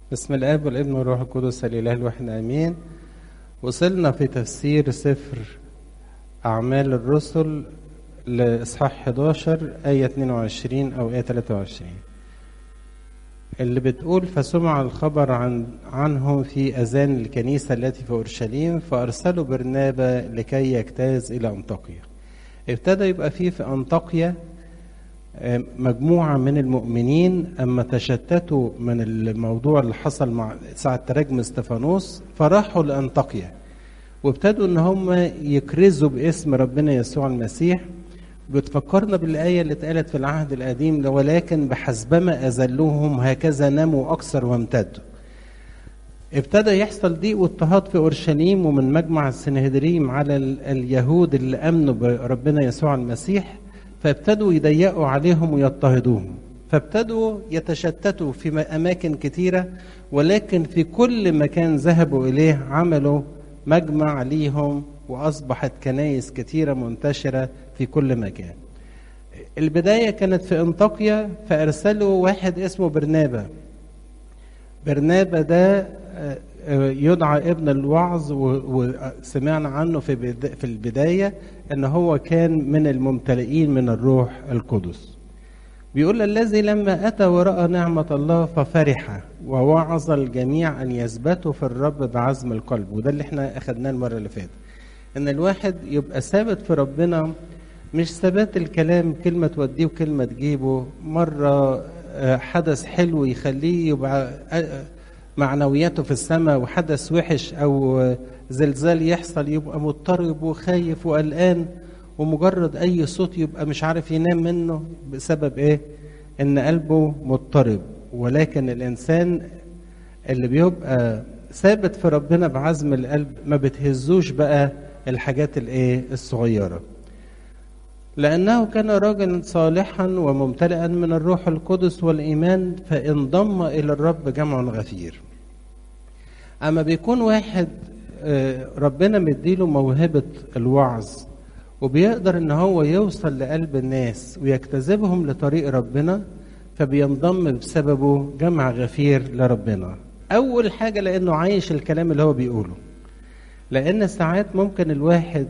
بسم الاب والابن والروح القدس الاله الواحد امين وصلنا في تفسير سفر اعمال الرسل لاصحاح 11 ايه 22 او ايه 23 اللي بتقول فسمع الخبر عن عنهم في اذان الكنيسه التي في اورشليم فارسلوا برنابا لكي يجتاز الى انطاكيا ابتدى يبقى فيه في انطاكيا مجموعة من المؤمنين أما تشتتوا من الموضوع اللي حصل مع ساعة تراجم استفانوس فراحوا لأنطاكيا وابتدوا إن هم يكرزوا باسم ربنا يسوع المسيح بتفكرنا بالآية اللي اتقالت في العهد القديم ولكن بحسبما أذلوهم هكذا نموا أكثر وامتدوا ابتدى يحصل ضيق واضطهاد في اورشليم ومن مجمع السنهدريم على اليهود اللي امنوا بربنا يسوع المسيح فابتدوا يضيقوا عليهم ويضطهدوهم فابتدوا يتشتتوا في اماكن كتيره ولكن في كل مكان ذهبوا اليه عملوا مجمع ليهم واصبحت كنايس كتيره منتشره في كل مكان البدايه كانت في انطاكيا فارسلوا واحد اسمه برنابا برنابا ده يدعى ابن الوعظ وسمعنا عنه في في البدايه ان هو كان من الممتلئين من الروح القدس. بيقول الذي لما اتى وراى نعمه الله ففرح ووعظ الجميع ان يثبتوا في الرب بعزم القلب وده اللي احنا اخدناه المره اللي فاتت. ان الواحد يبقى ثابت في ربنا مش ثبات الكلام كلمه توديه وكلمه تجيبه مره حدث حلو يخليه يبقى معنوياته في السماء وحدث وحش او زلزال يحصل يبقى مضطرب وخايف وقلقان ومجرد اي صوت يبقى مش عارف ينام منه بسبب ايه ان قلبه مضطرب ولكن الانسان اللي بيبقى ثابت في ربنا بعزم القلب ما بتهزوش بقى الحاجات الايه الصغيره لأنه كان راجلا صالحا وممتلئا من الروح القدس والإيمان فانضم إلى الرب جمع غفير أما بيكون واحد ربنا مديله موهبة الوعظ وبيقدر ان هو يوصل لقلب الناس ويجتذبهم لطريق ربنا فبينضم بسببه جمع غفير لربنا اول حاجه لانه عايش الكلام اللي هو بيقوله لان ساعات ممكن الواحد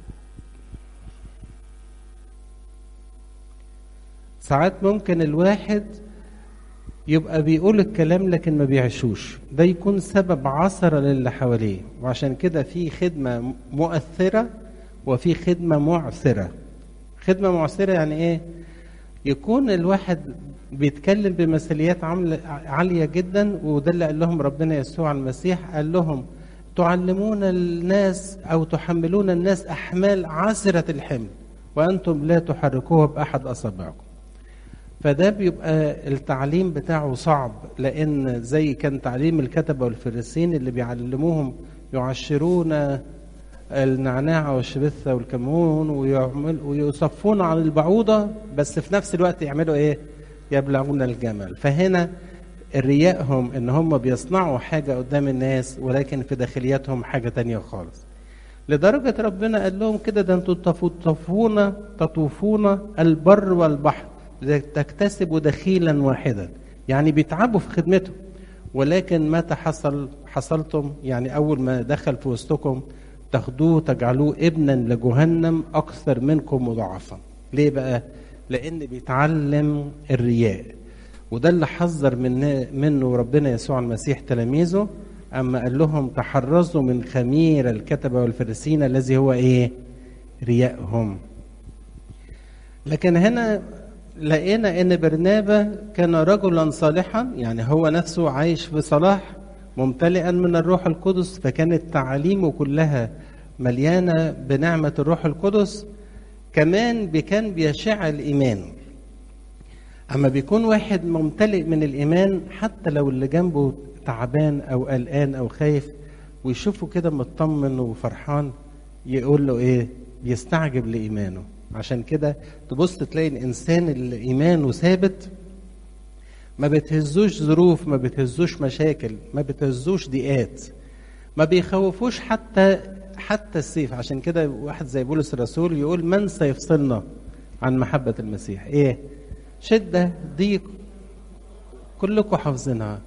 ساعات ممكن الواحد يبقى بيقول الكلام لكن ما بيعيشوش ده يكون سبب عثرة للي حواليه وعشان كده في خدمة مؤثرة وفي خدمة معثرة خدمة معثرة يعني ايه يكون الواحد بيتكلم بمثاليات عالية جدا وده اللي قال لهم ربنا يسوع المسيح قال لهم تعلمون الناس أو تحملون الناس أحمال عسرة الحمل وأنتم لا تحركوها بأحد أصابعكم فده بيبقى التعليم بتاعه صعب لان زي كان تعليم الكتبه والفريسين اللي بيعلموهم يعشرون النعناع والشبثه والكمون ويعمل ويصفون عن البعوضه بس في نفس الوقت يعملوا ايه؟ يبلغون الجمل فهنا ريائهم ان هم بيصنعوا حاجه قدام الناس ولكن في داخلياتهم حاجه تانية خالص لدرجه ربنا قال لهم كده ده انتوا تطوفون تطوفون البر والبحر تكتسبوا دخيلا واحدا يعني بيتعبوا في خدمته ولكن متى حصل حصلتم يعني اول ما دخل في وسطكم تاخدوه تجعلوه ابنا لجهنم اكثر منكم مضاعفا ليه بقى لان بيتعلم الرياء وده اللي حذر من منه ربنا يسوع المسيح تلاميذه اما قال لهم تحرزوا من خمير الكتبه والفريسين الذي هو ايه ريائهم لكن هنا لقينا ان برنابا كان رجلا صالحا يعني هو نفسه عايش في صلاح ممتلئا من الروح القدس فكانت تعاليمه كلها مليانه بنعمه الروح القدس كمان كان بيشع الايمان اما بيكون واحد ممتلئ من الايمان حتى لو اللي جنبه تعبان او قلقان او خايف ويشوفه كده مطمن وفرحان يقول له ايه بيستعجب لايمانه عشان كده تبص تلاقي الانسان اللي ايمانه ثابت ما بتهزوش ظروف ما بتهزوش مشاكل ما بتهزوش ضيقات ما بيخوفوش حتى حتى السيف عشان كده واحد زي بولس الرسول يقول من سيفصلنا عن محبة المسيح ايه شدة ضيق كلكم حافظينها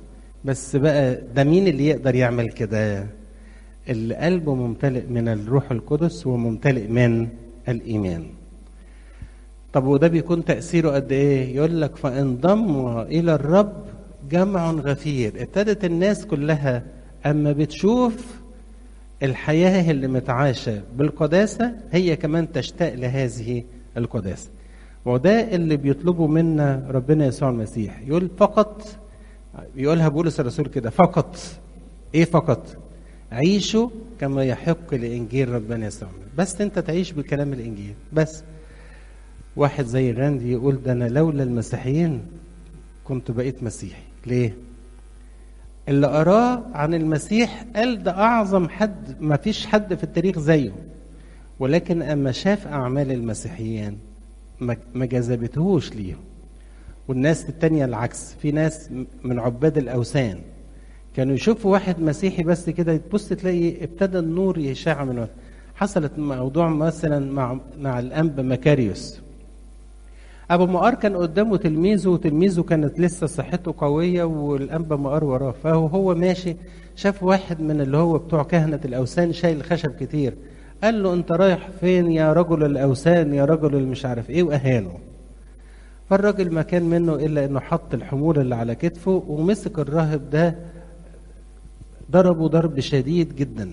بس بقى ده مين اللي يقدر يعمل كده اللي قلبه ممتلئ من الروح القدس وممتلئ من الايمان طب وده بيكون تاثيره قد ايه يقول لك فانضم الى الرب جمع غفير ابتدت الناس كلها اما بتشوف الحياه اللي متعاشه بالقداسه هي كمان تشتاق لهذه القداسه وده اللي بيطلبه منا ربنا يسوع المسيح يقول فقط يقولها بولس الرسول كده فقط ايه فقط عيشوا كما يحق لانجيل ربنا يسوع بس انت تعيش بكلام الانجيل بس واحد زي غاندي يقول ده انا لولا المسيحيين كنت بقيت مسيحي ليه اللي قراه عن المسيح قال ده اعظم حد ما فيش حد في التاريخ زيه ولكن اما شاف اعمال المسيحيين ما جذبتهوش ليهم والناس التانية العكس في ناس من عباد الأوثان كانوا يشوفوا واحد مسيحي بس كده تبص تلاقي ابتدى النور يشع من وقت. حصلت موضوع مثلا مع مع الأنب مكاريوس أبو مقار كان قدامه تلميذه وتلميذه كانت لسه صحته قوية والأنب مقار وراه فهو هو ماشي شاف واحد من اللي هو بتوع كهنة الأوثان شايل خشب كتير قال له أنت رايح فين يا رجل الأوثان يا رجل المش عارف إيه وأهانه فالراجل ما كان منه الا انه حط الحمول اللي على كتفه ومسك الراهب ده ضربه ضرب شديد جدا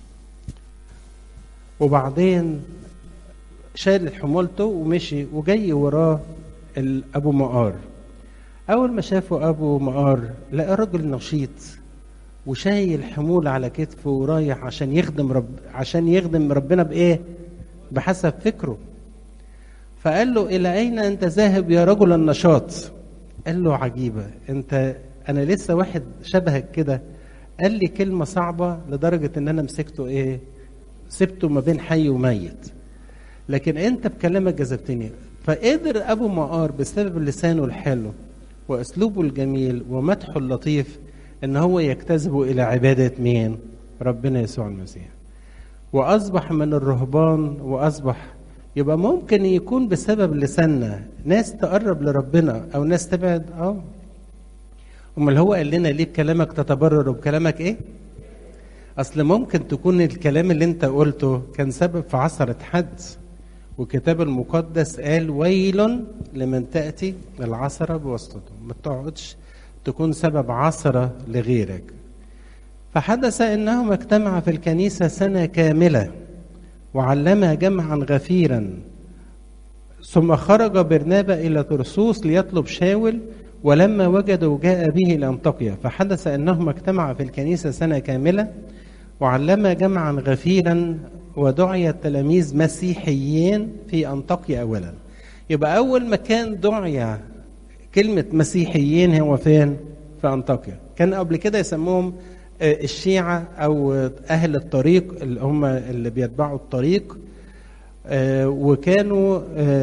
وبعدين شال حمولته ومشي وجاي وراه ابو مقار اول ما شافه ابو مقار لقى راجل نشيط وشايل حمول على كتفه ورايح عشان يخدم رب عشان يخدم ربنا بايه بحسب فكره فقال له إلى أين أنت ذاهب يا رجل النشاط قال له عجيبة أنت أنا لسه واحد شبهك كده قال لي كلمة صعبة لدرجة إن أنا مسكته إيه سبته ما بين حي وميت لكن أنت بكلامك جذبتني فقدر أبو مقار بسبب لسانه الحلو وأسلوبه الجميل ومدحه اللطيف إن هو يجتذبه إلى عبادة مين؟ ربنا يسوع المسيح وأصبح من الرهبان وأصبح يبقى ممكن يكون بسبب لساننا ناس تقرب لربنا او ناس تبعد اه امال هو قال لنا ليه بكلامك تتبرر وبكلامك ايه اصل ممكن تكون الكلام اللي انت قلته كان سبب في عثرة حد والكتاب المقدس قال ويل لمن تأتي العثرة بواسطته ما تقعدش تكون سبب عثرة لغيرك فحدث انهما اجتمعا في الكنيسة سنة كاملة وعلم جمعا غفيرا ثم خرج برنابا إلى ترسوس ليطلب شاول ولما وجدوا جاء به إلى أنطاكيا فحدث أنهما اجتمعا في الكنيسة سنة كاملة وعلم جمعا غفيرا ودعي التلاميذ مسيحيين في أنطاكيا أولا يبقى أول مكان دعي كلمة مسيحيين هو فين؟ في أنطاكيا كان قبل كده يسموهم الشيعة أو أهل الطريق اللي هم اللي بيتبعوا الطريق وكانوا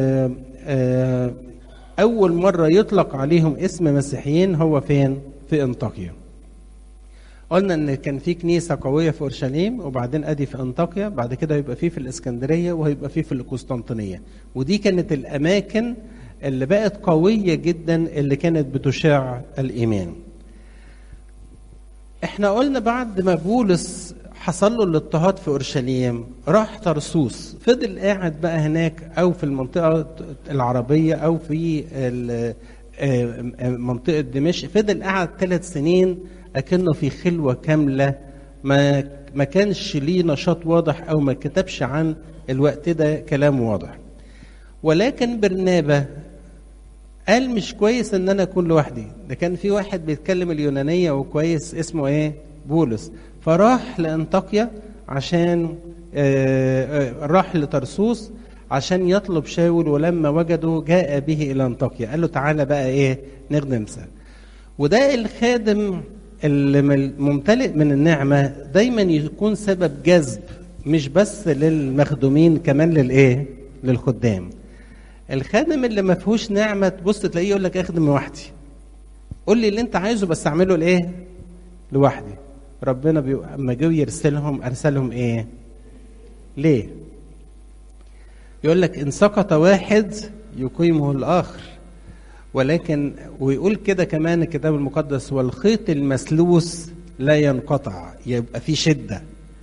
أول مرة يطلق عليهم اسم مسيحيين هو فين؟ في أنطاكيا. قلنا إن كان في كنيسة قوية في أورشليم وبعدين أدي في أنطاكيا بعد كده يبقى في في الإسكندرية وهيبقى في في القسطنطينية ودي كانت الأماكن اللي بقت قوية جدا اللي كانت بتشاع الإيمان. احنا قلنا بعد ما بولس حصل له الاضطهاد في اورشليم راح ترسوس فضل قاعد بقى هناك او في المنطقه العربيه او في منطقه دمشق فضل قاعد ثلاث سنين اكنه في خلوه كامله ما ما كانش ليه نشاط واضح او ما كتبش عن الوقت ده كلام واضح ولكن برنابا قال مش كويس ان انا اكون لوحدي ده كان في واحد بيتكلم اليونانيه وكويس اسمه ايه بولس فراح لانطاكيا عشان راح لترسوس عشان يطلب شاول ولما وجده جاء به الى انطاكيا قال له تعالى بقى ايه نخدم سوا وده الخادم اللي ممتلئ من النعمه دايما يكون سبب جذب مش بس للمخدومين كمان للايه للخدام الخادم اللي ما فيهوش نعمه تبص تلاقيه يقول لك اخدم لوحدي قول لي اللي انت عايزه بس اعمله لايه لوحدي ربنا بي... اما جه يرسلهم ارسلهم ايه ليه يقول لك ان سقط واحد يقيمه الاخر ولكن ويقول كده كمان الكتاب المقدس والخيط المسلوس لا ينقطع يبقى في شده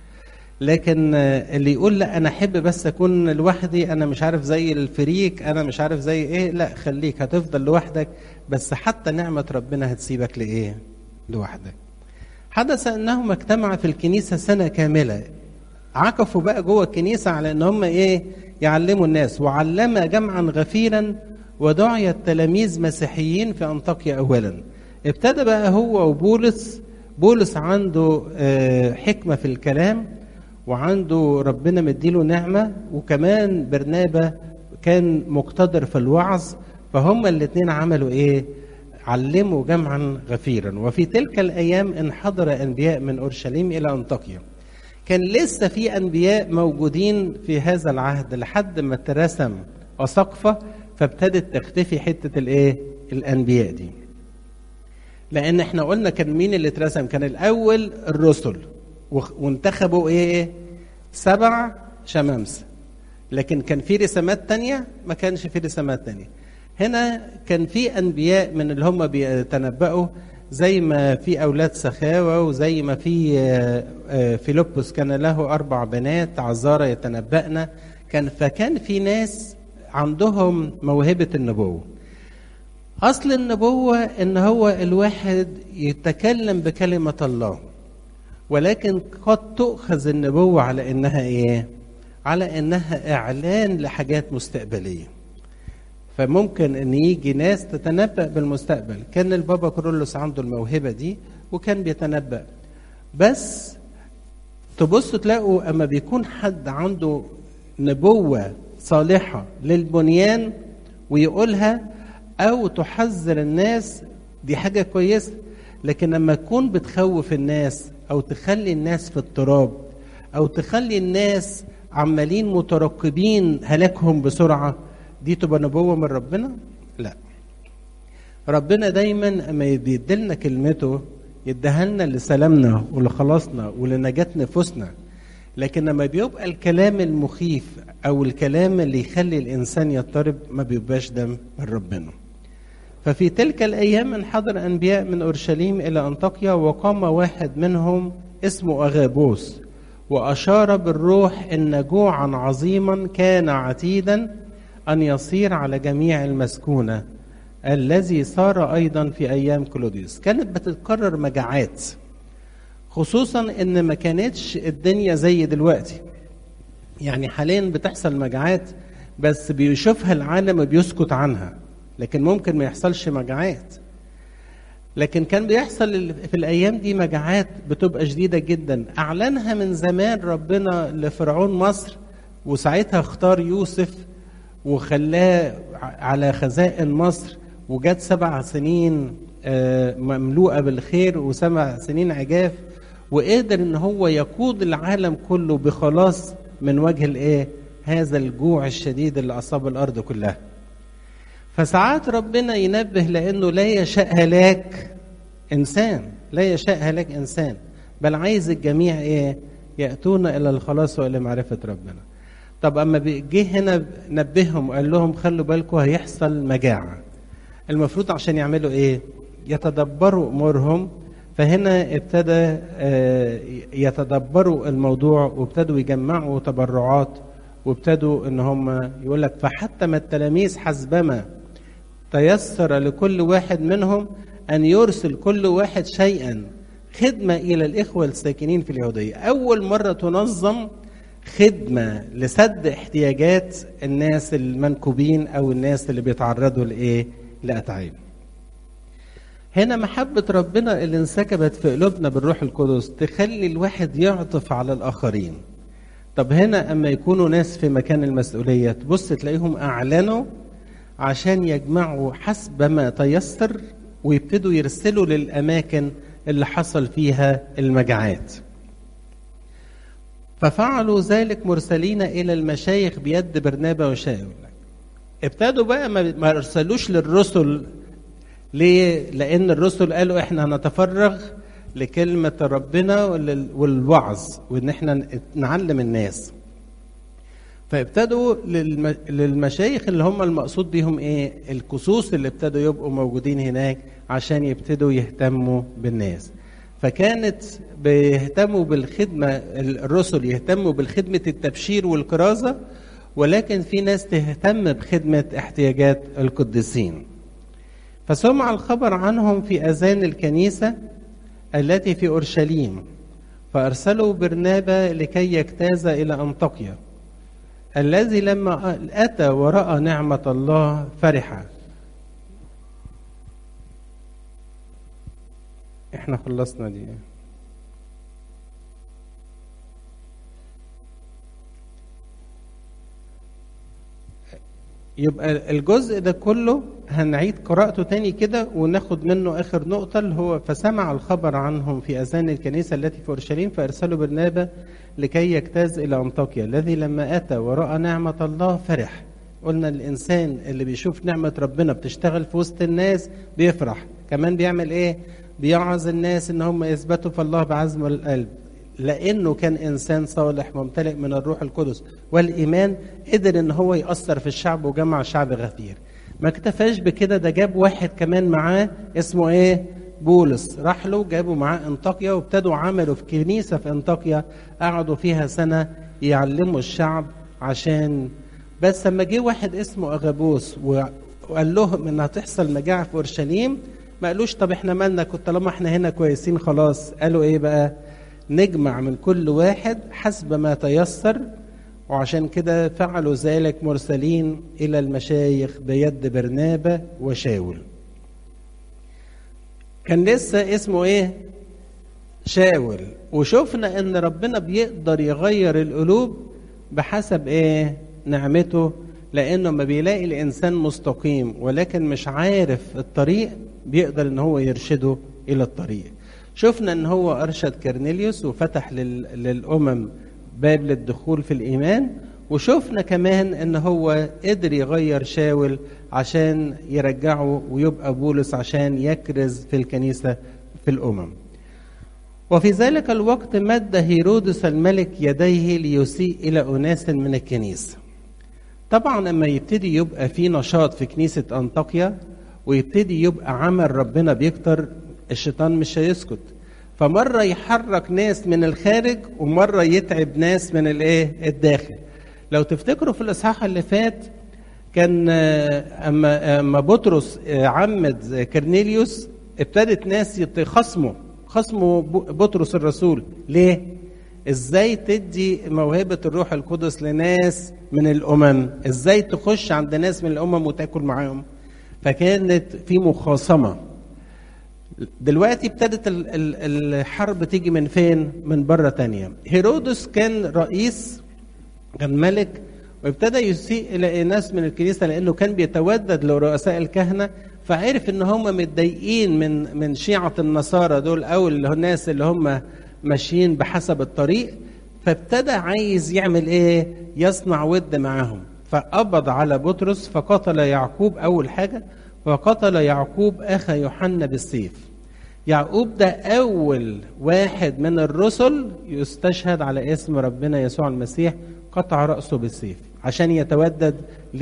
لكن اللي يقول لا انا احب بس اكون لوحدي انا مش عارف زي الفريق انا مش عارف زي ايه لا خليك هتفضل لوحدك بس حتى نعمه ربنا هتسيبك لايه لوحدك حدث انهم اجتمعوا في الكنيسه سنه كامله عكفوا بقى جوه الكنيسه على ان هم ايه يعلموا الناس وعلم جمعا غفيرا ودعي التلاميذ مسيحيين في انطاكيا اولا ابتدى بقى هو وبولس بولس عنده حكمه في الكلام وعنده ربنا مديله نعمه وكمان برنابا كان مقتدر في الوعظ فهم الاثنين عملوا ايه علموا جمعا غفيرا وفي تلك الايام انحدر انبياء من اورشليم الى انطاكيا كان لسه في انبياء موجودين في هذا العهد لحد ما اترسم اسقفه فابتدت تختفي حته الايه الانبياء دي لان احنا قلنا كان مين اللي اترسم كان الاول الرسل وانتخبوا ايه سبع شمامسه لكن كان في رسامات تانية ما كانش في رسامات تانية هنا كان في انبياء من اللي هم بيتنبأوا زي ما في اولاد سخاوه وزي ما في فيلبس كان له اربع بنات عذارى يتنبأن كان فكان في ناس عندهم موهبه النبوه اصل النبوه ان هو الواحد يتكلم بكلمه الله ولكن قد تؤخذ النبوه على انها ايه على انها اعلان لحاجات مستقبليه فممكن ان يجي ناس تتنبأ بالمستقبل كان البابا كرولوس عنده الموهبه دي وكان بيتنبأ بس تبصوا تلاقوا اما بيكون حد عنده نبوه صالحه للبنيان ويقولها او تحذر الناس دي حاجه كويسه لكن لما تكون بتخوف الناس او تخلي الناس في اضطراب او تخلي الناس عمالين مترقبين هلاكهم بسرعه دي تبقى نبوه من ربنا لا ربنا دايما اما بيديلنا كلمته يديها لنا لسلامنا ولخلاصنا ولنجاة نفوسنا لكن لما بيبقى الكلام المخيف او الكلام اللي يخلي الانسان يضطرب ما بيبقاش ده من ربنا ففي تلك الايام انحدر انبياء من اورشليم الى انطاكيا وقام واحد منهم اسمه اغابوس واشار بالروح ان جوعا عظيما كان عتيدا ان يصير على جميع المسكونه الذي صار ايضا في ايام كلوديوس كانت بتتكرر مجاعات خصوصا ان ما كانتش الدنيا زي دلوقتي يعني حاليا بتحصل مجاعات بس بيشوفها العالم بيسكت عنها لكن ممكن ما يحصلش مجاعات لكن كان بيحصل في الايام دي مجاعات بتبقى شديده جدا اعلنها من زمان ربنا لفرعون مصر وساعتها اختار يوسف وخلاه على خزائن مصر وجت سبع سنين مملوءه بالخير وسبع سنين عجاف وقدر ان هو يقود العالم كله بخلاص من وجه الايه هذا الجوع الشديد اللي اصاب الارض كلها فساعات ربنا ينبه لانه لا يشاء هلاك انسان لا يشاء هلاك انسان بل عايز الجميع ايه ياتون الى الخلاص والى معرفه ربنا طب اما جه هنا نبههم وقال لهم خلوا بالكم هيحصل مجاعه المفروض عشان يعملوا ايه يتدبروا امورهم فهنا ابتدى يتدبروا الموضوع وابتدوا يجمعوا تبرعات وابتدوا ان هم يقول لك فحتى ما التلاميذ حسبما تيسر لكل واحد منهم ان يرسل كل واحد شيئا خدمه الى الاخوه الساكنين في اليهوديه اول مره تنظم خدمه لسد احتياجات الناس المنكوبين او الناس اللي بيتعرضوا لايه لاتعاب هنا محبة ربنا اللي انسكبت في قلوبنا بالروح القدس تخلي الواحد يعطف على الآخرين طب هنا أما يكونوا ناس في مكان المسؤولية تبص تلاقيهم أعلنوا عشان يجمعوا حسب ما تيسر ويبتدوا يرسلوا للأماكن اللي حصل فيها المجاعات ففعلوا ذلك مرسلين إلى المشايخ بيد برنابا وشاول ابتدوا بقى ما ارسلوش للرسل ليه؟ لأن الرسل قالوا احنا هنتفرغ لكلمة ربنا والوعظ وإن احنا نعلم الناس. فابتدوا للم... للمشايخ اللي هم المقصود بيهم ايه الكسوس اللي ابتدوا يبقوا موجودين هناك عشان يبتدوا يهتموا بالناس فكانت بيهتموا بالخدمة الرسل يهتموا بالخدمة التبشير والكرازة ولكن في ناس تهتم بخدمة احتياجات القديسين فسمع الخبر عنهم في أذان الكنيسة التي في أورشليم فأرسلوا برنابا لكي يجتاز إلى أنطاكيا الذي لما أتى ورأى نعمة الله فرح احنا خلصنا دي يبقى الجزء ده كله هنعيد قراءته تاني كده وناخد منه اخر نقطه اللي هو فسمع الخبر عنهم في اذان الكنيسه التي في اورشليم فارسلوا برنابا لكي يجتاز الى انطاكيا الذي لما اتى وراى نعمه الله فرح قلنا الانسان اللي بيشوف نعمه ربنا بتشتغل في وسط الناس بيفرح كمان بيعمل ايه بيعظ الناس ان هم يثبتوا في الله بعزم القلب لانه كان انسان صالح ممتلئ من الروح القدس والايمان قدر ان هو ياثر في الشعب وجمع شعب غفير ما اكتفاش بكده ده جاب واحد كمان معاه اسمه ايه بولس راح له جابوا معاه انطاكيا وابتدوا عملوا في كنيسه في انطاكيا قعدوا فيها سنه يعلموا الشعب عشان بس لما جه واحد اسمه اغابوس وقال لهم ان هتحصل مجاعه في اورشليم ما قالوش طب احنا مالنا كنت طالما احنا هنا كويسين خلاص قالوا ايه بقى نجمع من كل واحد حسب ما تيسر وعشان كده فعلوا ذلك مرسلين الى المشايخ بيد برنابا وشاول كان لسه اسمه ايه شاول وشفنا ان ربنا بيقدر يغير القلوب بحسب ايه نعمته لانه ما بيلاقي الانسان مستقيم ولكن مش عارف الطريق بيقدر ان هو يرشده الى الطريق شفنا ان هو ارشد كرنيليوس وفتح لل... للامم باب للدخول في الايمان وشفنا كمان ان هو قدر يغير شاول عشان يرجعه ويبقى بولس عشان يكرز في الكنيسه في الامم وفي ذلك الوقت مد هيرودس الملك يديه ليسيء الى اناس من الكنيسه طبعا لما يبتدي يبقى في نشاط في كنيسه انطاكيا ويبتدي يبقى عمل ربنا بيكتر الشيطان مش هيسكت فمره يحرك ناس من الخارج ومره يتعب ناس من الايه الداخل لو تفتكروا في الاصحاح اللي فات كان اما اما بطرس عمد كرنيليوس ابتدت ناس يتخصموا خصموا بطرس الرسول ليه ازاي تدي موهبه الروح القدس لناس من الامم ازاي تخش عند ناس من الامم وتاكل معاهم فكانت في مخاصمه دلوقتي ابتدت الحرب تيجي من فين من بره تانية هيرودس كان رئيس كان ملك وابتدى يسيء الى ناس من الكنيسه لانه كان بيتودد لرؤساء الكهنه فعرف ان هم متضايقين من من شيعه النصارى دول او اللي الناس اللي هم ماشيين بحسب الطريق فابتدى عايز يعمل ايه يصنع ود معاهم فقبض على بطرس فقتل يعقوب اول حاجه وقتل يعقوب اخا يوحنا بالسيف يعقوب ده اول واحد من الرسل يستشهد على اسم ربنا يسوع المسيح قطع راسه بالسيف عشان يتودد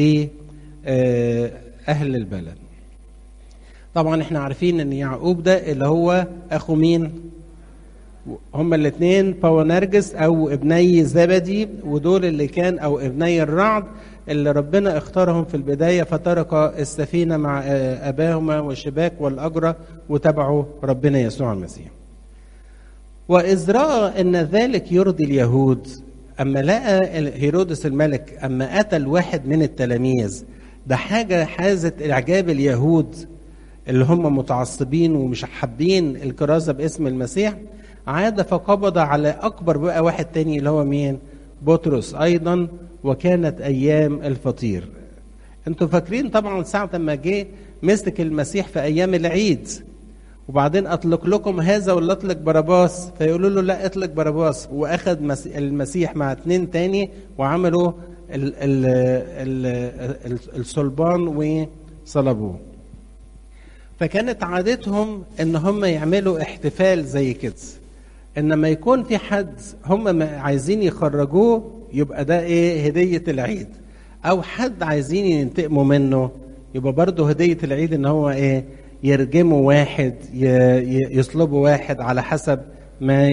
لاهل البلد طبعا احنا عارفين ان يعقوب ده اللي هو اخو مين هما الاثنين باونرجس او ابني زبدي ودول اللي كان او ابني الرعد اللي ربنا اختارهم في البداية فترك السفينة مع أباهما والشباك والأجرة وتبعوا ربنا يسوع المسيح وإذ رأى أن ذلك يرضي اليهود أما لقى هيرودس الملك أما قتل واحد من التلاميذ ده حاجة حازت إعجاب اليهود اللي هم متعصبين ومش حابين الكرازة باسم المسيح عاد فقبض على أكبر بقى واحد تاني اللي هو مين بطرس أيضا وكانت ايام الفطير انتوا فاكرين طبعا ساعه ما جه مسك المسيح في ايام العيد وبعدين اطلق لكم هذا ولا اطلق باراباس فيقولوا له لا اطلق باراباس واخذ المسيح مع اتنين تاني وعملوا ال ال ال الصلبان وصلبوه فكانت عادتهم ان هم يعملوا احتفال زي كده انما يكون في حد هم عايزين يخرجوه يبقى ده ايه هديه العيد او حد عايزين ينتقموا منه يبقى برضه هديه العيد ان هو ايه يرجموا واحد يصلبوا واحد على حسب ما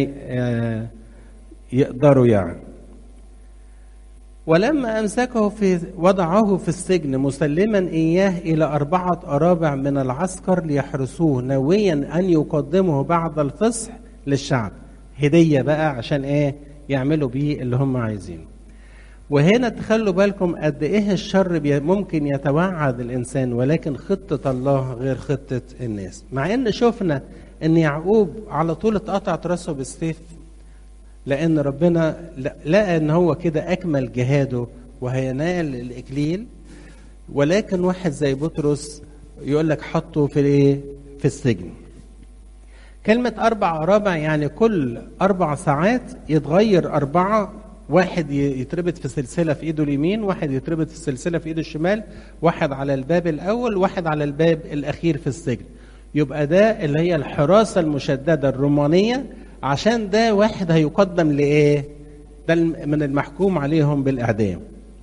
يقدروا يعني ولما امسكه في وضعه في السجن مسلما اياه الى اربعه ارابع من العسكر ليحرسوه ناويا ان يقدمه بعد الفصح للشعب هديه بقى عشان ايه يعملوا بيه اللي هم عايزينه وهنا تخلوا بالكم قد ايه الشر ممكن يتوعد الانسان ولكن خطه الله غير خطه الناس مع ان شفنا ان يعقوب على طول اتقطعت راسه بالسيف لان ربنا لقى ان هو كده اكمل جهاده وهينال الاكليل ولكن واحد زي بطرس يقول لك حطه في الايه في السجن كلمة أربع أرابع يعني كل أربع ساعات يتغير أربعة واحد يتربط في سلسلة في إيده اليمين واحد يتربط في سلسلة في إيده الشمال واحد على الباب الأول واحد على الباب الأخير في السجن يبقى ده اللي هي الحراسة المشددة الرومانية عشان ده واحد هيقدم لإيه ده من المحكوم عليهم بالإعدام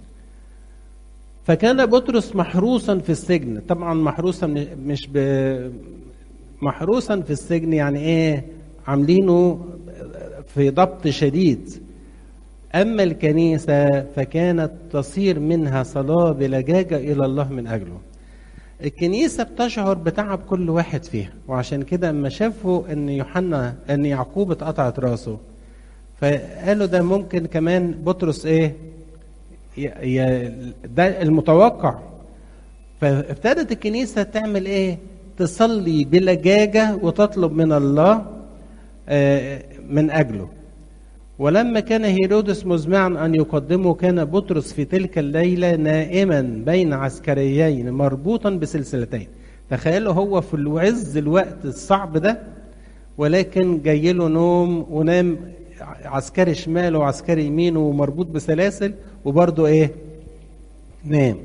فكان بطرس محروسا في السجن طبعا محروسا مش ب... محروسا في السجن يعني ايه عاملينه في ضبط شديد اما الكنيسه فكانت تصير منها صلاه بلجاجه الى الله من اجله الكنيسه بتشعر بتعب كل واحد فيها وعشان كده اما شافوا ان يوحنا ان يعقوب اتقطعت راسه فقالوا ده ممكن كمان بطرس ايه ي... ده المتوقع فابتدت الكنيسه تعمل ايه تصلي بلجاجة وتطلب من الله من أجله ولما كان هيرودس مزمعا أن يقدمه كان بطرس في تلك الليلة نائما بين عسكريين مربوطا بسلسلتين تخيلوا هو في العز الوقت الصعب ده ولكن جاي له نوم ونام عسكري شمال وعسكري يمين ومربوط بسلاسل وبرضه ايه نام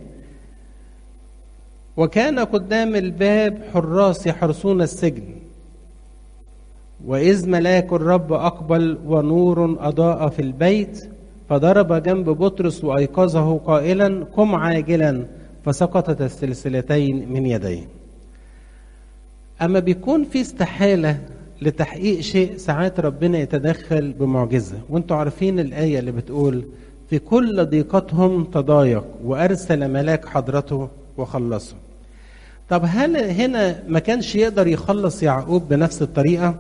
وكان قدام الباب حراس يحرسون السجن وإذ ملاك الرب أقبل ونور أضاء في البيت فضرب جنب بطرس وأيقظه قائلا قم عاجلا فسقطت السلسلتين من يديه أما بيكون في استحالة لتحقيق شيء ساعات ربنا يتدخل بمعجزة وانتوا عارفين الآية اللي بتقول في كل ضيقتهم تضايق وأرسل ملاك حضرته وخلصه طب هل هنا ما كانش يقدر يخلص يعقوب بنفس الطريقة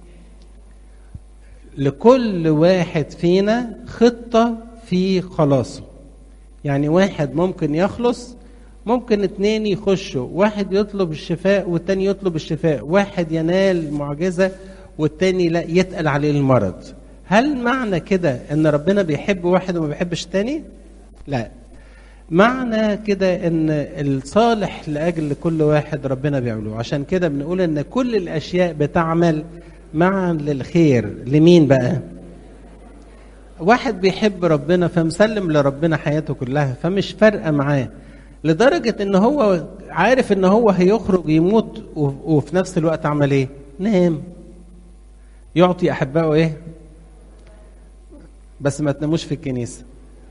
لكل واحد فينا خطة في خلاصه يعني واحد ممكن يخلص ممكن اتنين يخشوا واحد يطلب الشفاء والتاني يطلب الشفاء واحد ينال معجزة والتاني لا يتقل عليه المرض هل معنى كده ان ربنا بيحب واحد وما بيحبش التاني لا معنى كده ان الصالح لاجل كل واحد ربنا بيعمله عشان كده بنقول ان كل الاشياء بتعمل معا للخير لمين بقى واحد بيحب ربنا فمسلم لربنا حياته كلها فمش فارقه معاه لدرجه ان هو عارف ان هو هيخرج يموت وفي نفس الوقت عمل ايه نام يعطي احبائه ايه بس ما تناموش في الكنيسه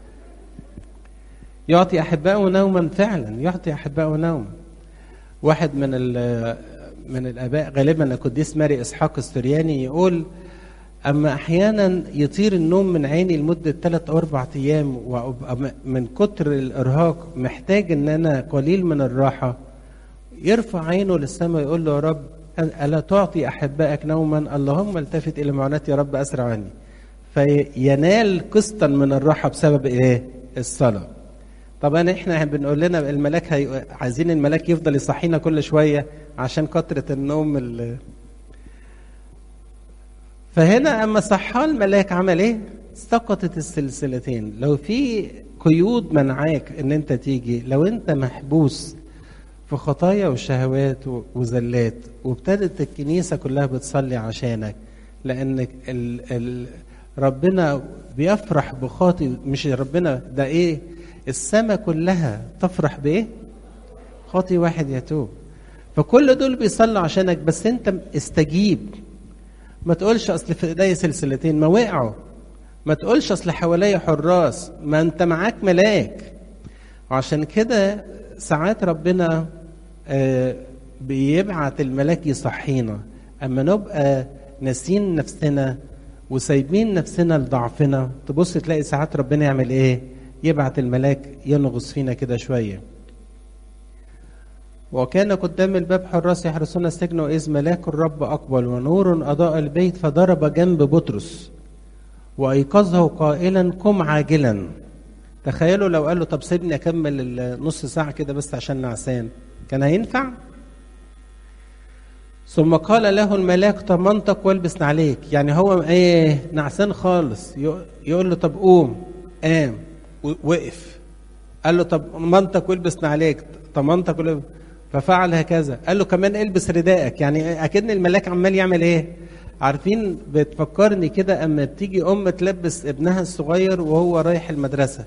يعطي احبائه نوما فعلا يعطي احبائه نوما واحد من من الاباء غالبا القديس ماري اسحاق السرياني يقول اما احيانا يطير النوم من عيني لمده ثلاث او اربع ايام وابقى من كتر الارهاق محتاج ان انا قليل من الراحه يرفع عينه للسماء يقول له يا رب الا تعطي احبائك نوما اللهم التفت الى معونتي يا رب اسرع عني فينال قسطا من الراحه بسبب ايه الصلاه طبعا احنا بنقول لنا الملاك هي... عايزين الملاك يفضل يصحينا كل شويه عشان كتره النوم ال... فهنا اما صحى الملاك عمل ايه؟ سقطت السلسلتين لو في قيود منعاك ان انت تيجي لو انت محبوس في خطايا وشهوات وزلات وابتدت الكنيسه كلها بتصلي عشانك لان ال... ال... ربنا بيفرح بخاطي مش ربنا ده ايه السماء كلها تفرح بايه خاطي واحد يتوب فكل دول بيصلوا عشانك بس انت استجيب ما تقولش اصل في ايديا سلسلتين ما وقعوا ما تقولش اصل حواليا حراس ما انت معاك ملاك وعشان كده ساعات ربنا آه، بيبعت الملاك يصحينا اما نبقى ناسين نفسنا وسايبين نفسنا لضعفنا تبص تلاقي ساعات ربنا يعمل ايه يبعت الملاك ينغص فينا كده شويه وكان قدام الباب حراس يحرسون السجن وإذ ملاك الرب أقبل ونور أضاء البيت فضرب جنب بطرس وأيقظه قائلا قم عاجلا تخيلوا لو قال له طب سيبني أكمل النص ساعة كده بس عشان نعسان كان هينفع؟ ثم قال له الملاك طمنتك والبس عليك يعني هو ايه نعسان خالص يقول له طب قوم قام وقف قال له طب منطق والبس عليك طمنتك والبس ففعل هكذا قال له كمان البس ردائك يعني اكن الملاك عمال يعمل ايه عارفين بتفكرني كده اما بتيجي ام تلبس ابنها الصغير وهو رايح المدرسه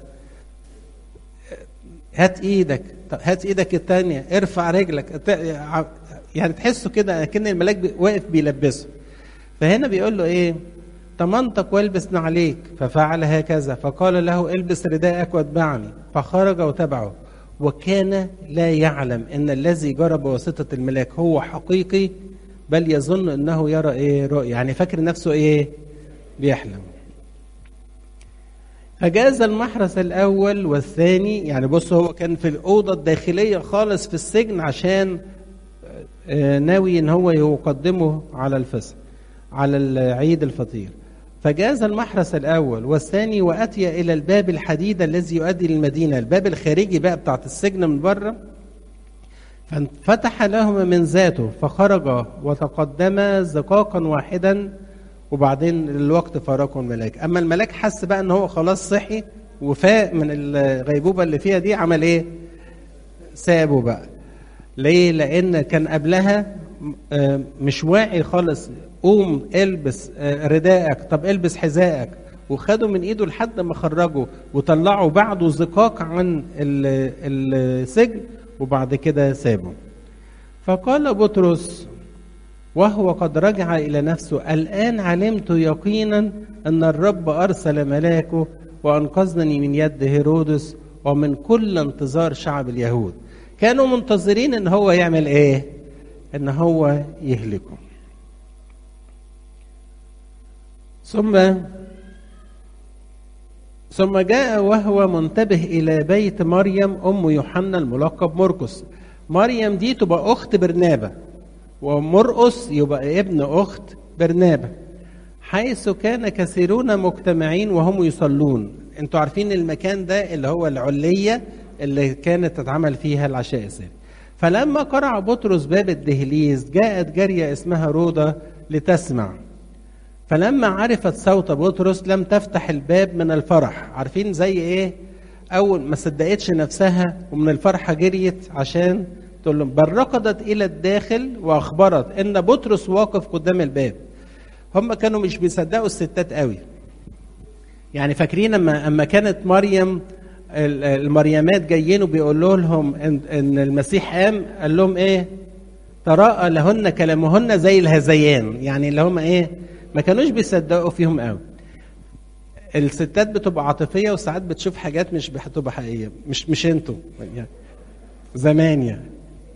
هات ايدك طب هات ايدك الثانيه ارفع رجلك يعني تحسه كده اكن الملاك واقف بيلبسه فهنا بيقول له ايه طمنتك والبس عليك ففعل هكذا فقال له البس رداءك واتبعني فخرج وتبعه وكان لا يعلم ان الذي جرى بواسطه الملاك هو حقيقي بل يظن انه يرى ايه رؤيا يعني فاكر نفسه ايه بيحلم فجاز المحرس الاول والثاني يعني بص هو كان في الاوضه الداخليه خالص في السجن عشان ناوي ان هو يقدمه على الفصل على العيد الفطير فجاز المحرس الاول والثاني واتي الى الباب الحديد الذي يؤدي للمدينه الباب الخارجي بقى بتاعت السجن من بره فانفتح لهما من ذاته فخرج وتقدما زقاقا واحدا وبعدين الوقت فارقه الملاك اما الملاك حس بقى ان هو خلاص صحي وفاق من الغيبوبه اللي فيها دي عمل ايه سابه بقى ليه لان كان قبلها مش واعي خالص قوم البس ردائك طب البس حذائك وخدوا من ايده لحد ما خرجوا وطلعوا بعده زقاق عن السجن وبعد كده سابه فقال بطرس وهو قد رجع الى نفسه الان علمت يقينا ان الرب ارسل ملاكه وانقذني من يد هيرودس ومن كل انتظار شعب اليهود كانوا منتظرين ان هو يعمل ايه ان هو يهلكه ثم ثم جاء وهو منتبه الى بيت مريم ام يوحنا الملقب مرقس مريم دي تبقى اخت برنابه ومرقس يبقى ابن اخت برنابه حيث كان كثيرون مجتمعين وهم يصلون انتوا عارفين المكان ده اللي هو العليه اللي كانت تتعمل فيها العشاء السري فلما قرع بطرس باب الدهليز جاءت جارية اسمها روضة لتسمع فلما عرفت صوت بطرس لم تفتح الباب من الفرح عارفين زي ايه اول ما صدقتش نفسها ومن الفرحة جريت عشان تقول لهم بل ركضت الى الداخل واخبرت ان بطرس واقف قدام الباب هم كانوا مش بيصدقوا الستات قوي يعني فاكرين اما اما كانت مريم المريمات جايين وبيقول لهم ان, إن المسيح قام قال لهم ايه تراءى لهن كلامهن زي الهذيان يعني اللي هم ايه ما كانوش بيصدقوا فيهم قوي الستات بتبقى عاطفيه وساعات بتشوف حاجات مش بتبقى حقيقيه مش مش انتوا يعني زمان يعني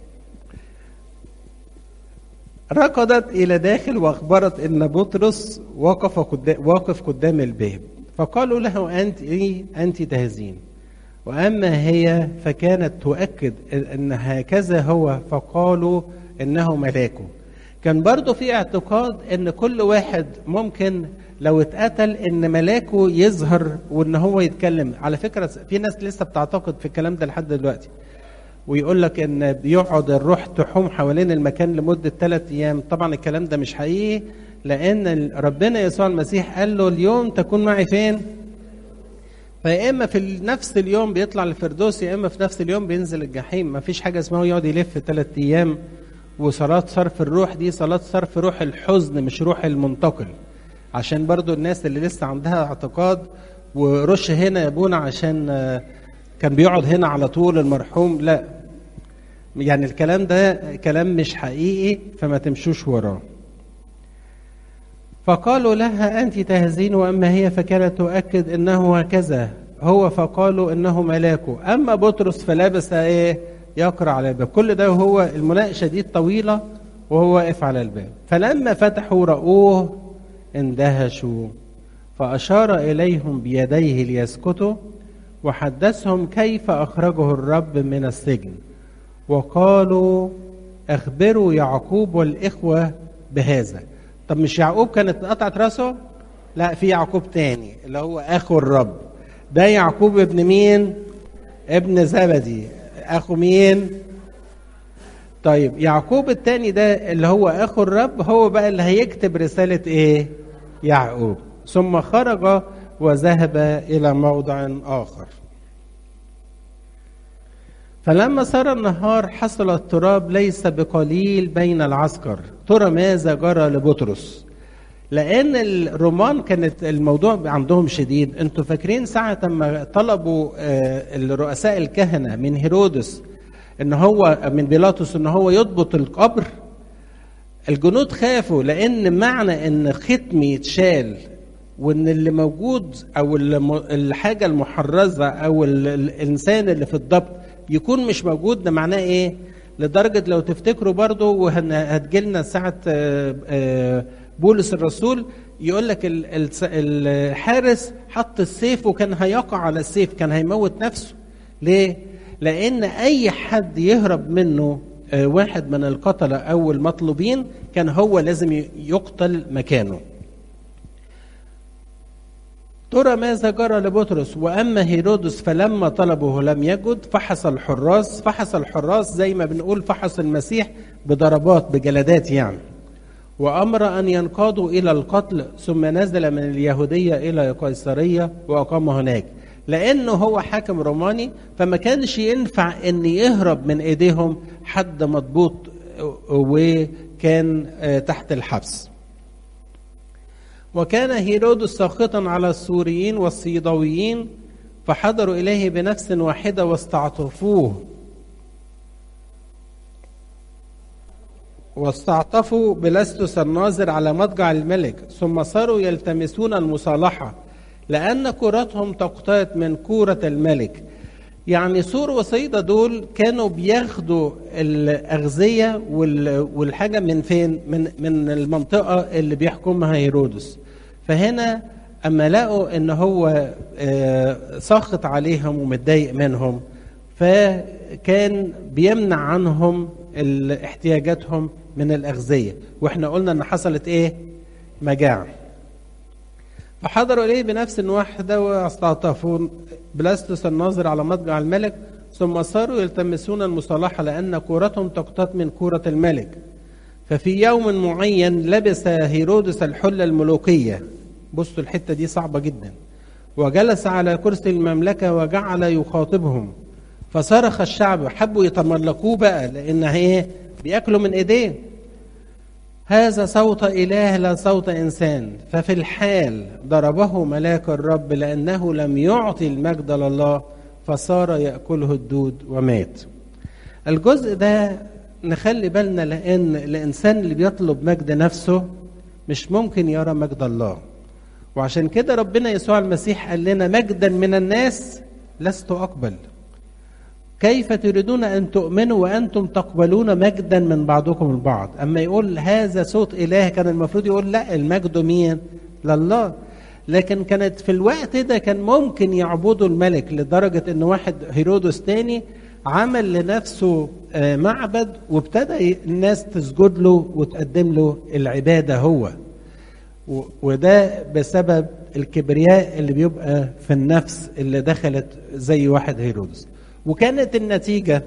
ركضت الى داخل واخبرت ان بطرس وقف قدام واقف قدام الباب فقالوا له انت ايه انت تهزين واما هي فكانت تؤكد ان هكذا هو فقالوا انه ملاكه كان برضه في اعتقاد ان كل واحد ممكن لو اتقتل ان ملاكه يظهر وان هو يتكلم على فكره في ناس لسه بتعتقد في الكلام ده لحد دلوقتي ويقول لك ان بيقعد الروح تحوم حوالين المكان لمده ثلاث ايام طبعا الكلام ده مش حقيقي لان ربنا يسوع المسيح قال له اليوم تكون معي فين فيا اما في نفس اليوم بيطلع الفردوس يا اما في نفس اليوم بينزل الجحيم ما فيش حاجه اسمها يقعد يلف ثلاث ايام وصلاه صرف الروح دي صلاه صرف روح الحزن مش روح المنتقل عشان برضو الناس اللي لسه عندها اعتقاد ورش هنا يا ابونا عشان كان بيقعد هنا على طول المرحوم لا يعني الكلام ده كلام مش حقيقي فما تمشوش وراه فقالوا لها أنت تهزين وأما هي فكانت تؤكد أنه هكذا هو فقالوا أنه ملاكه أما بطرس فلبس إيه يقرأ على الباب كل ده وهو المناقشة دي الطويلة وهو واقف على الباب فلما فتحوا رأوه اندهشوا فأشار إليهم بيديه ليسكتوا وحدثهم كيف أخرجه الرب من السجن وقالوا أخبروا يعقوب والإخوة بهذا طب مش يعقوب كانت قطعت راسه لا في يعقوب تاني اللي هو أخو الرب ده يعقوب ابن مين ابن زبدي أخو مين طيب يعقوب التاني ده اللي هو أخو الرب هو بقى اللي هيكتب رسالة إيه يعقوب ثم خرج وذهب إلى موضع آخر فلما صار النهار حصل اضطراب ليس بقليل بين العسكر ترى ماذا جرى لبطرس لان الرومان كانت الموضوع عندهم شديد انتوا فاكرين ساعه ما طلبوا الرؤساء الكهنه من هيرودس ان هو من بيلاطس ان هو يضبط القبر الجنود خافوا لان معنى ان ختم يتشال وان اللي موجود او الحاجه المحرزه او الانسان اللي في الضبط يكون مش موجود ده معناه ايه لدرجه لو تفتكروا برضو وهتجيلنا ساعه بولس الرسول يقول لك الحارس حط السيف وكان هيقع على السيف كان هيموت نفسه ليه لان اي حد يهرب منه واحد من القتله او المطلوبين كان هو لازم يقتل مكانه ترى ماذا جرى لبطرس واما هيرودس فلما طلبه لم يجد فحص الحراس فحص الحراس زي ما بنقول فحص المسيح بضربات بجلدات يعني وامر ان ينقادوا الى القتل ثم نزل من اليهوديه الى قيصريه واقام هناك لانه هو حاكم روماني فما كانش ينفع ان يهرب من ايديهم حد مضبوط وكان تحت الحبس وكان هيرودس ساخطا على السوريين والصيدويين فحضروا اليه بنفس واحده واستعطفوه واستعطفوا بلستس الناظر على مضجع الملك ثم صاروا يلتمسون المصالحه لان كورتهم تقتات من كوره الملك يعني سور وصيدا دول كانوا بياخدوا الاغذيه والحاجه من فين من من المنطقه اللي بيحكمها هيرودس فهنا اما لقوا ان هو ساخط عليهم ومتضايق منهم فكان بيمنع عنهم احتياجاتهم من الاغذيه واحنا قلنا ان حصلت ايه مجاعه فحضروا اليه بنفس واحده واستعطفوا بلاستوس الناظر على مضجع الملك ثم صاروا يلتمسون المصالحه لان كورتهم تقتات من كوره الملك ففي يوم معين لبس هيرودس الحله الملوكيه بصوا الحته دي صعبه جدا وجلس على كرسي المملكه وجعل يخاطبهم فصرخ الشعب حبوا يتملقوه بقى لان ايه بياكلوا من ايديه هذا صوت اله لا صوت انسان ففي الحال ضربه ملاك الرب لانه لم يعطي المجد لله فصار ياكله الدود ومات الجزء ده نخلي بالنا لان الانسان اللي بيطلب مجد نفسه مش ممكن يرى مجد الله وعشان كده ربنا يسوع المسيح قال لنا مجدا من الناس لست اقبل كيف تريدون ان تؤمنوا وانتم تقبلون مجدا من بعضكم البعض اما يقول هذا صوت اله كان المفروض يقول لا المجد مين لله لكن كانت في الوقت ده كان ممكن يعبدوا الملك لدرجه ان واحد هيرودس تاني عمل لنفسه معبد وابتدى الناس تسجد له وتقدم له العباده هو وده بسبب الكبرياء اللي بيبقى في النفس اللي دخلت زي واحد هيرودس وكانت النتيجة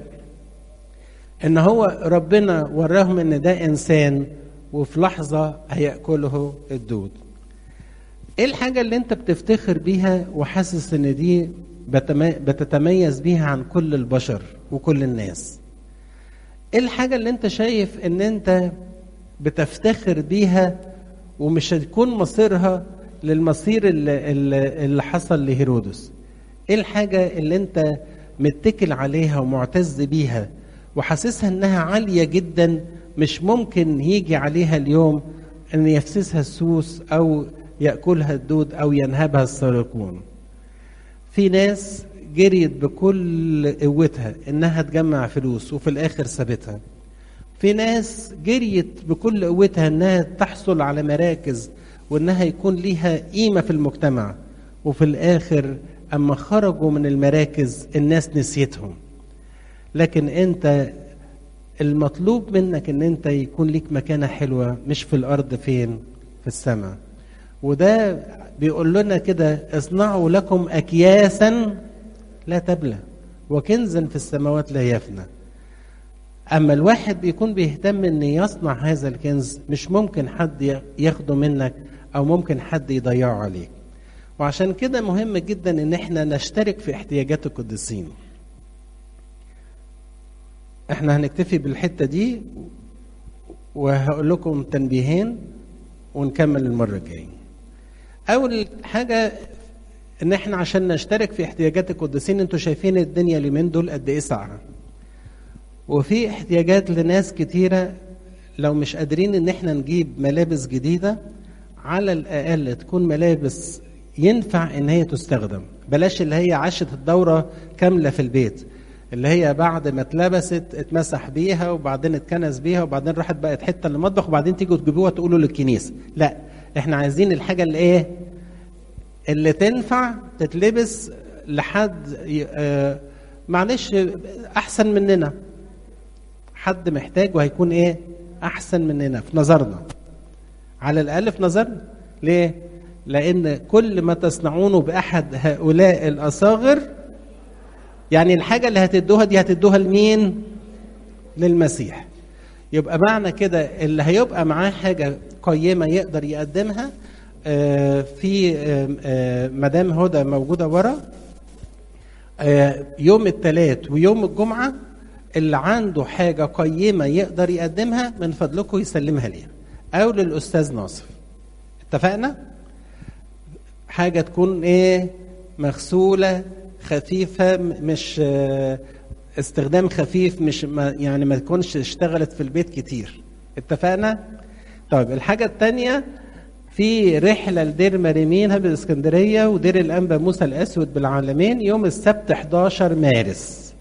ان هو ربنا وراهم ان ده انسان وفي لحظة هيأكله الدود ايه الحاجة اللي انت بتفتخر بيها وحاسس ان دي بتتميز بيها عن كل البشر وكل الناس ايه الحاجة اللي انت شايف ان انت بتفتخر بيها ومش هتكون مصيرها للمصير اللي, اللي حصل لهيرودس ايه الحاجة اللي انت متكل عليها ومعتز بيها وحاسسها انها عالية جدا مش ممكن يجي عليها اليوم ان يفسسها السوس او ياكلها الدود او ينهبها السارقون في ناس جريت بكل قوتها انها تجمع فلوس وفي الاخر سابتها في ناس جريت بكل قوتها انها تحصل على مراكز وانها يكون ليها قيمه في المجتمع وفي الاخر اما خرجوا من المراكز الناس نسيتهم لكن انت المطلوب منك ان انت يكون ليك مكانه حلوه مش في الارض فين في السماء وده بيقول لنا كده اصنعوا لكم اكياسا لا تبلى وكنزا في السماوات لا يفنى اما الواحد بيكون بيهتم ان يصنع هذا الكنز مش ممكن حد ياخده منك او ممكن حد يضيعه عليك وعشان كده مهم جدا ان احنا نشترك في احتياجات القديسين احنا هنكتفي بالحته دي وهقول لكم تنبيهين ونكمل المره الجايه اول حاجه ان احنا عشان نشترك في احتياجات القديسين انتوا شايفين الدنيا اليومين دول قد ايه ساعه وفي احتياجات لناس كتيره لو مش قادرين ان احنا نجيب ملابس جديده على الاقل تكون ملابس ينفع ان هي تستخدم بلاش اللي هي عاشت الدوره كامله في البيت اللي هي بعد ما اتلبست اتمسح بيها وبعدين اتكنس بيها وبعدين راحت بقت حته للمطبخ وبعدين تيجوا تجيبوها تقولوا للكنيسه لا احنا عايزين الحاجه اللي ايه اللي تنفع تتلبس لحد اه معلش احسن مننا حد محتاج وهيكون ايه احسن مننا في نظرنا على الاقل في نظرنا ليه لان كل ما تصنعونه باحد هؤلاء الاصاغر يعني الحاجه اللي هتدوها دي هتدوها لمين للمسيح يبقى معنى كده اللي هيبقى معاه حاجه قيمه يقدر يقدمها في مدام هدى موجوده ورا يوم الثلاث ويوم الجمعه اللي عنده حاجه قيمه يقدر يقدمها من فضلكم يسلمها ليها او للاستاذ ناصر اتفقنا حاجه تكون ايه مغسوله خفيفه مش استخدام خفيف مش ما يعني ما تكونش اشتغلت في البيت كتير اتفقنا طيب الحاجه الثانيه في رحلة لدير مريمينها بالإسكندرية ودير الأنبا موسى الأسود بالعالمين يوم السبت 11 مارس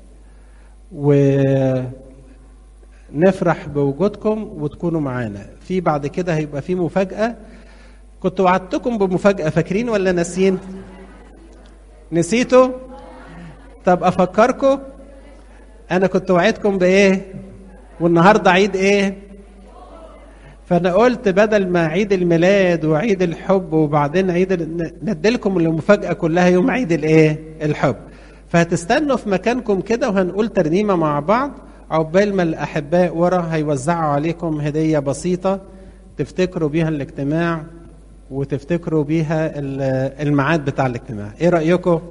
ونفرح بوجودكم وتكونوا معانا في بعد كده هيبقى في مفاجأة كنت وعدتكم بمفاجأة فاكرين ولا ناسيين نسيتوا طب أفكركم أنا كنت وعدكم بإيه والنهاردة عيد إيه فانا قلت بدل ما عيد الميلاد وعيد الحب وبعدين عيد نديلكم المفاجاه كلها يوم عيد الايه الحب فهتستنوا في مكانكم كده وهنقول ترنيمه مع بعض عقبال ما الاحباء ورا هيوزعوا عليكم هديه بسيطه تفتكروا بيها الاجتماع وتفتكروا بيها الميعاد بتاع الاجتماع ايه رايكم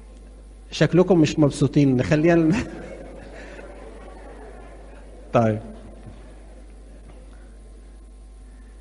شكلكم مش مبسوطين نخليها طيب